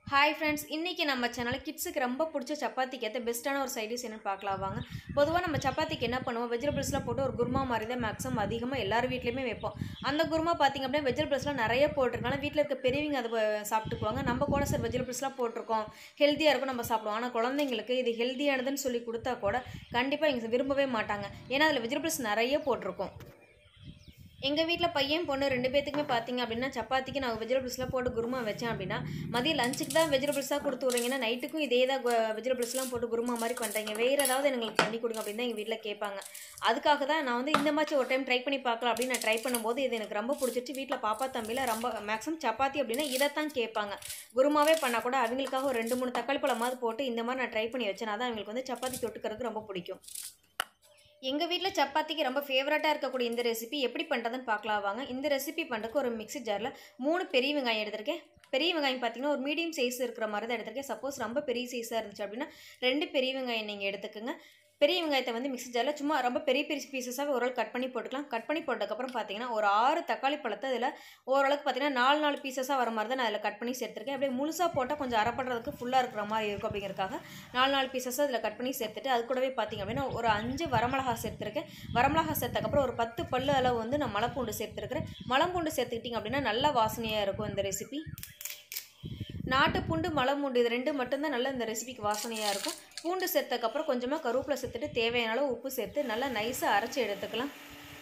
hi friends இன்றைக்கி நம்ம சேனலில் கிட்ஸுக்கு ரொம்ப பிடிச்ச சப்பாத்திக்கு ஏற்ற பெஸ்ட்டான ஒரு சைடிஷ் என்னென்னு பார்க்கலாம் வாங்க பொதுவாக நம்ம சப்பாத்திக்கு என்ன பண்ணுவோம் வெஜிடபிள்ஸ்லாம் போட்டு ஒரு குருமா மாதிரி தான் மேக்ஸிமம் அதிகமாக எல்லார் வீட்லேயுமே வைப்போம் அந்த குருமா பார்த்திங்க அப்படின்னா வெஜிடபிள்ஸ்லாம் நிறைய போட்டிருக்கனால வீட்டில் இருக்க பெரியவங்க அதை வ- சாப்பிட்டுக்குவாங்க நம்ம கூட சார் வெஜிடபிள்ஸ்லாம் போட்டிருக்கோம் ஹெல்த்தியாக இருக்கும் நம்ம சாப்பிடுவோம் ஆனால் குழந்தைங்களுக்கு இது ஹெல்த்தியானதுன்னு சொல்லி கொடுத்தா கூட கண்டிப்பாக இங்கே விரும்பவே மாட்டாங்க ஏன்னா அதில் வெஜிடபிள்ஸ் நிறைய போட்டிருக்கோம் எங்கள் வீட்டில் பையன் பொண்ணு ரெண்டு பேத்துக்குமே பார்த்தீங்க அப்படின்னா சப்பாத்திக்கு நான் வெஜிடபிள்ஸ்லாம் போட்டு குருமா வச்சேன் அப்படின்னா மதியம் லஞ்சுக்கு தான் வெஜிடபிள்ஸாக கொடுத்து விட்றீங்கன்னா நைட்டுக்கும் இதே தான் வெஜிடபிள்ஸ்லாம் போட்டு குருமா மாதிரி பண்ணுறீங்க வேறு ஏதாவது எங்களுக்கு பண்ணி கொடுங்க அப்படின்னு தான் எங்கள் வீட்டில் கேட்பாங்க அதுக்காக தான் நான் வந்து இந்த மாதிரி ஒரு டைம் ட்ரை பண்ணி பார்க்கலாம் அப்படின்னு நான் ட்ரை பண்ணும்போது இது எனக்கு ரொம்ப பிடிச்சிட்டு வீட்டில் பாப்பா தம்பியில் ரொம்ப மேக்ஸிமம் சப்பாத்தி அப்படின்னா இதை தான் கேட்பாங்க குருமாவே பண்ணால் கூட அவங்களுக்காக ஒரு ரெண்டு மூணு தக்காளி பழமாவது போட்டு இந்த மாதிரி நான் ட்ரை பண்ணி வச்சேன் அதான் அவங்களுக்கு வந்து சப்பாத்தி தொட்டுக்கிறதுக்கு ரொம்ப பிடிக்கும் எங்கள் வீட்டில் சப்பாத்திக்கு ரொம்ப ஃபேவரட்டாக இருக்கக்கூடிய இந்த ரெசிபி எப்படி பண்ணுறதுன்னு பார்க்கலாம் வாங்க இந்த ரெசிபி பண்ணுறதுக்கு ஒரு மிக்ஸி ஜாரில் மூணு பெரிய வெங்காயம் எடுத்திருக்கேன் பெரிய வெங்காயம் பார்த்தீங்கன்னா ஒரு மீடியம் சைஸ் இருக்கிற மாதிரி தான் எடுத்திருக்கேன் சப்போஸ் ரொம்ப பெரிய சைஸாக இருந்துச்சு அப்படின்னா ரெண்டு பெரிய வெங்காயம் நீங்கள் எடுத்துக்கோங்க பெரிய வெங்காயத்தை வந்து மிக்ஸி ஜாரில் சும்மா ரொம்ப பெரிய பெரிய பீசஸாக ஓரளவு கட் பண்ணி போட்டுக்கலாம் கட் பண்ணி போட்டதுக்கப்புறம் பார்த்தீங்கன்னா ஒரு ஆறு தக்காளி பழத்தை அதில் ஓரளவுக்கு பார்த்தீங்கன்னா நாலு நாலு பீசஸாக வர மாதிரி தான் நான் அதில் கட் பண்ணி சேர்த்துருக்கேன் அப்படியே முழுசாக போட்டால் கொஞ்சம் அரைப்படுறதுக்கு ஃபுல்லாக இருக்கிற மாதிரி இருக்கும் அப்படிங்கிறதுக்காக நாலு நாலு பீசஸாக அதில் கட் பண்ணி சேர்த்துட்டு அது கூடவே பார்த்தீங்க அப்படின்னா ஒரு அஞ்சு வரமிளகா சேர்த்துருக்கேன் வரமிளகா சேர்த்தக்கப்புறம் ஒரு பத்து பல்லு அளவு வந்து நான் மலைப்பூண்டு சேர்த்துருக்கிறேன் மலைப்பூண்டு சேர்த்துக்கிட்டிங்க அப்படின்னா நல்ல வாசனையாக இருக்கும் இந்த ரெசிபி நாட்டு பூண்டு மலைப்பூண்டு இது ரெண்டு மட்டும்தான் நல்ல இந்த ரெசிபிக்கு வாசனையாக இருக்கும் பூண்டு சேர்த்தக்கப்புறம் கொஞ்சமாக கருவேப்பிலை சேர்த்துட்டு தேவையான அளவு உப்பு சேர்த்து நல்லா நைஸாக அரைச்சி எடுத்துக்கலாம்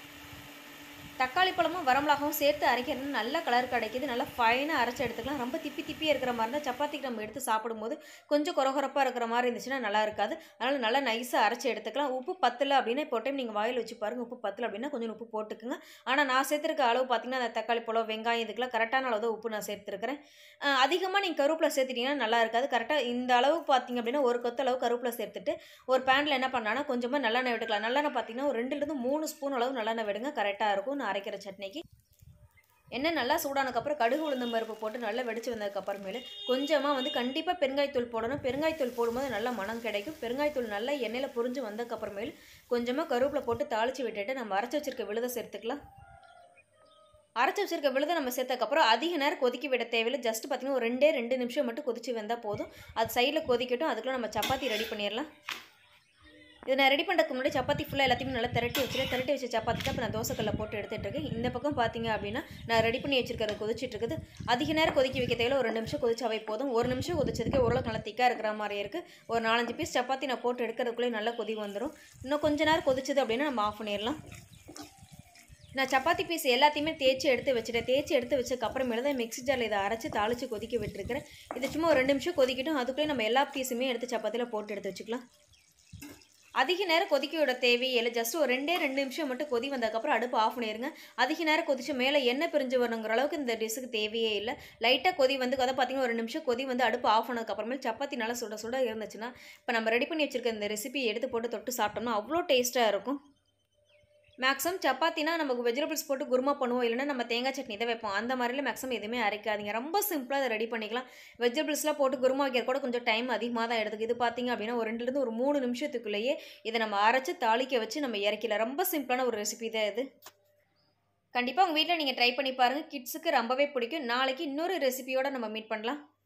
தக்காளி பழமும் வரமிளகாவும் சேர்த்து அரைக்கிறது நல்ல கலர் கிடைக்கிது நல்லா ஃபைனாக அரைச்சி எடுத்துக்கலாம் ரொம்ப திப்பி திப்பியாக இருக்கிற மாதிரி இருந்தால் சப்பாத்திக்கு நம்ம எடுத்து சாப்பிடும்போது கொஞ்சம் கொரகொரப்பாக இருக்கிற மாதிரி இருந்துச்சுன்னா நல்லா இருக்காது அதனால் நல்லா நைஸாக அரைச்சி எடுத்துக்கலாம் உப்பு பத்தல அப்படின்னா இப்போ டைம் நீங்கள் வாயில் வச்சு பாருங்கள் உப்பு பத்தல அப்படின்னா கொஞ்சம் உப்பு போட்டுக்குங்க ஆனால் நான் சேர்த்துருக்க அளவு பார்த்தீங்கன்னா அந்த தக்காளி பழம் வெங்காயம் இதுக்கெல்லாம் கரெக்டான அளவு தான் உப்பு நான் சேர்த்துருக்கிறேன் அதிகமாக நீங்கள் கருவேப்பிலை சேர்த்துட்டிங்கன்னா நல்லா இருக்காது கரெக்டாக இந்த அளவுக்கு பார்த்தீங்க அப்படின்னா ஒரு கொத்த அளவு கருவேப்பிலை சேர்த்துட்டு ஒரு பேனில் என்ன பண்ணலான்னா கொஞ்சமாக நல்லெண்ணெய் விட்டுக்கலாம் நல்லெண்ணெய் பார்த்தீங்கன்னா ஒரு ரெண்டுலேருந்து மூணு ஸ்பூன் அளவு நல்லெண்ணெய் விடுங்க கரெக்டாக இருக்கும் நான் அரைக்கிற சட்னிக்கு எண்ணெய் நல்லா சூடானதுக்கப்புறம் கடுகு உளுந்தம் பருப்பு போட்டு நல்லா வெடிச்சு வந்ததுக்கப்புறமேலு கொஞ்சமாக வந்து கண்டிப்பாக பெருங்காயத்தூள் போடணும் பெருங்காயத்தூள் போடும்போது நல்ல மனம் கிடைக்கும் பெருங்காயத்தூள் நல்லா எண்ணெயில் புரிஞ்சு வந்ததுக்கப்புறமேலு கொஞ்சமாக கருவேப்பிலை போட்டு தாளித்து விட்டுட்டு நம்ம அரைச்சி வச்சிருக்க விழுதை சேர்த்துக்கலாம் அரைச்சி வச்சிருக்க விழுதை நம்ம சேர்த்ததுக்கப்புறம் அதிக நேரம் கொதிக்க விட தேவையில்லை ஜஸ்ட் பார்த்தீங்கன்னா ஒரு ரெண்டே ரெண்டு நிமிஷம் மட்டும் கொதிச்சு வந்தால் போதும் அது சைடில் கொதிக்கட்டும் அதுக்குள்ளே நம்ம சப்பாத்தி ரெடி பண்ணிடலாம் இதை நான் ரெடி பண்ணுறதுக்கு முன்னாடி சப்பாத்தி ஃபுல்லாக எல்லாத்தையுமே நல்லா திரட்டி வச்சுருக்கேன் திரட்டி வச்ச சப்பாத்தி தான் இப்போ நான் தோசைக்கல்ல போட்டு எடுத்துகிட்டு இருக்கேன் இந்த பக்கம் பார்த்தீங்க அப்படின்னா நான் ரெடி பண்ணி வச்சிருக்கிறது கொதிச்சிட்டு இருக்குது அதிக நேரம் கொதிக்க வைக்க தேவையில்ல ஒரு ரெண்டு நிமிஷம் கொதிச்சாவே போதும் ஒரு நிமிஷம் கொதிச்சதுக்கே ஓரளவுக்கு நல்லா திக்காக இருக்கிற மாதிரி இருக்குது ஒரு நாலஞ்சு பீஸ் சப்பாத்தி நான் போட்டு எடுக்கிறதுக்குள்ளே நல்லா கொதி வந்துடும் இன்னும் கொஞ்ச நேரம் கொதிச்சது அப்படின்னா நம்ம ஆஃப் பண்ணிடலாம் நான் சப்பாத்தி பீஸ் எல்லாத்தையுமே தேய்ச்சி எடுத்து வச்சுட்டேன் தேய்ச்சி எடுத்து வச்சதுக்கு அப்புறமேல தான் மிக்ஸி ஜாரில் இதை அரைச்சி தாளித்து கொதிக்க விட்டுருக்கிறேன் இது சும்மா ஒரு ரெண்டு நிமிஷம் கொதிக்கட்டும் அதுக்குள்ளே நம்ம எல்லா பீஸுமே எடுத்து சப்பாத்தியில் போட்டு எடுத்து வச்சுக்கலாம் அதிக நேரம் கொதிக்க விட தேவையில்லை ஜஸ்ட் ஒரு ரெண்டே ரெண்டு நிமிஷம் மட்டும் கொதி வந்ததுக்கப்புறம் அடுப்பு ஆஃப் பண்ணிடுங்க அதிக நேரம் கொதிச்சு மேலே எண்ணெய் பிரிஞ்சு வரணுங்கிற அளவுக்கு இந்த டிஷ்ஷுக்கு தேவையே இல்லை லைட்டாக கொதி வந்து அதை பார்த்தீங்கன்னா ஒரு ரெண்டு நிமிஷம் கொதி வந்து அடுப்பு ஆஃப் பண்ணதுக்கப்புறமே சப்பாத்தி நல்லா சுட சுட இருந்துச்சுன்னா இப்போ நம்ம ரெடி பண்ணி வச்சிருக்க இந்த ரெசிபி எடுத்து போட்டு தொட்டு சாப்பிட்டோம்னா அவ்வளோ டேஸ்ட்டாக இருக்கும் மேக்ஸிமம் சப்பாத்தினா நமக்கு வெஜிடபிள்ஸ் போட்டு குருமா பண்ணுவோம் இல்லைன்னா நம்ம தேங்காய் சட்னி தான் வைப்போம் அந்த மாதிரிலாம் மேக்ஸிமம் எதுவுமே அரைக்காதீங்க ரொம்ப சிம்பிளாக அதை ரெடி பண்ணிக்கலாம் வெஜிடபிள்ஸ்லாம் போட்டு குருமா வைக்கிற கூட கொஞ்சம் டைம் அதிகமாக தான் எடுத்துக்கு இது பார்த்தீங்க அப்படின்னா ஒரு ரெண்டுலேருந்து ஒரு மூணு நிமிஷத்துக்குள்ளேயே இதை நம்ம அரைச்சி தாளிக்க வச்சு நம்ம இறக்கலாம் ரொம்ப சிம்பிளான ஒரு ரெசிபி தான் இது கண்டிப்பாக உங்கள் வீட்டில் நீங்கள் ட்ரை பண்ணி பாருங்கள் கிட்ஸுக்கு ரொம்பவே பிடிக்கும் நாளைக்கு இன்னொரு ரெசிபியோட நம்ம மீட் பண்ணலாம்